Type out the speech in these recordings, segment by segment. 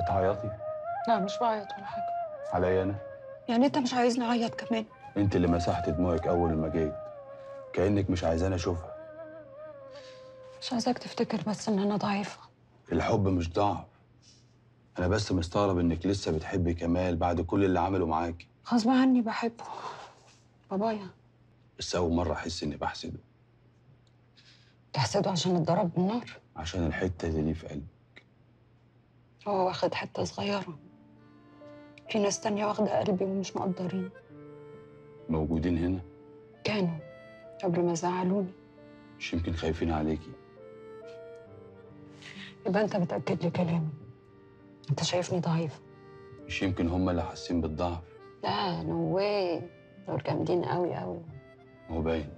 هتعيطي لا مش بعيط ولا حاجة عليا انا يعني انت مش عايزني اعيط كمان انت اللي مسحت دموعك اول ما جيت كانك مش عايزاني اشوفها مش عايزاك تفتكر بس ان انا ضعيفة الحب مش ضعف انا بس مستغرب انك لسه بتحبي كمال بعد كل اللي عمله معاكي غصب عني بحبه بابايا بس اول مره احس اني بحسده تحسده عشان اتضرب بالنار عشان الحته اللي ليه في قلبي هو واخد حتة صغيرة في ناس تانية واخدة قلبي ومش مقدرين موجودين هنا كانوا قبل ما زعلوني مش يمكن خايفين عليكي يبقى انت بتأكد لي كلامي انت شايفني ضعيفة مش يمكن هم اللي حاسين بالضعف لا نو واي دول جامدين قوي قوي هو باين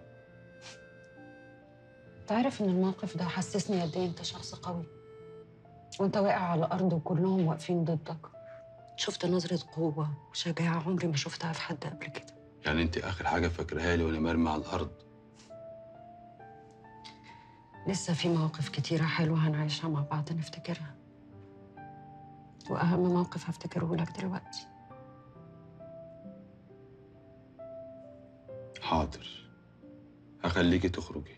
انت عارف ان الموقف ده حسسني قد ايه انت شخص قوي وانت واقع على الارض وكلهم واقفين ضدك شفت نظرة قوة وشجاعة عمري ما شفتها في حد قبل كده يعني انت اخر حاجه فاكرها لي وانا مرمي على الارض لسه في مواقف كتيرة حلوة هنعيشها مع بعض نفتكرها وأهم موقف هفتكره لك دلوقتي حاضر هخليكي تخرجي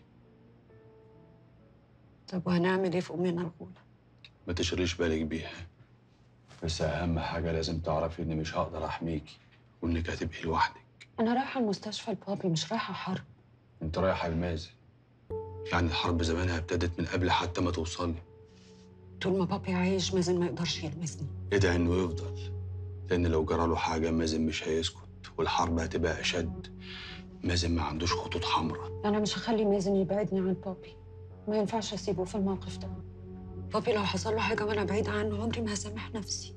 طب وهنعمل ايه في أمنا الأولى؟ ما تشغليش بالك بيها بس اهم حاجه لازم تعرفي اني مش هقدر احميكي وانك هتبقي لوحدك أنا رايحة المستشفى لبابي مش رايحة حرب انت رايحه المازن يعني الحرب زمانها ابتدت من قبل حتى ما توصلي طول ما بابي عايش مازن ما يقدرش يلمسني ادعي انه يفضل لان لو جراله حاجه مازن مش هيسكت والحرب هتبقى اشد مازن ما عندوش خطوط حمراء أنا مش هخلي مازن يبعدني عن بابي ما ينفعش أسيبه في الموقف ده بابي لو حصل له حاجة وأنا بعيدة عنه عمري ما هسامح نفسي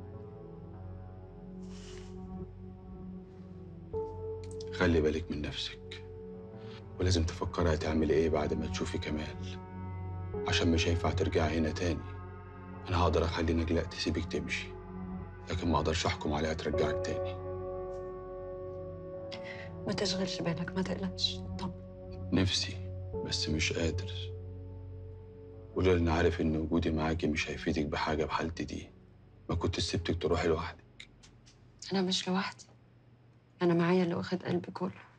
خلي بالك من نفسك ولازم تفكري هتعملي ايه بعد ما تشوفي كمال عشان مش هينفع ترجعي هنا تاني انا هقدر اخلي نجلاء تسيبك تمشي لكن ما اقدرش احكم عليها ترجعك تاني ما تشغلش بالك ما تقلقش طب نفسي بس مش قادر ولولا اني عارف ان وجودي معاكي مش هيفيدك بحاجه بحالتي دي ما كنت سبتك تروحي لوحدك أنا مش لوحدي أنا معايا اللي واخد قلبي كله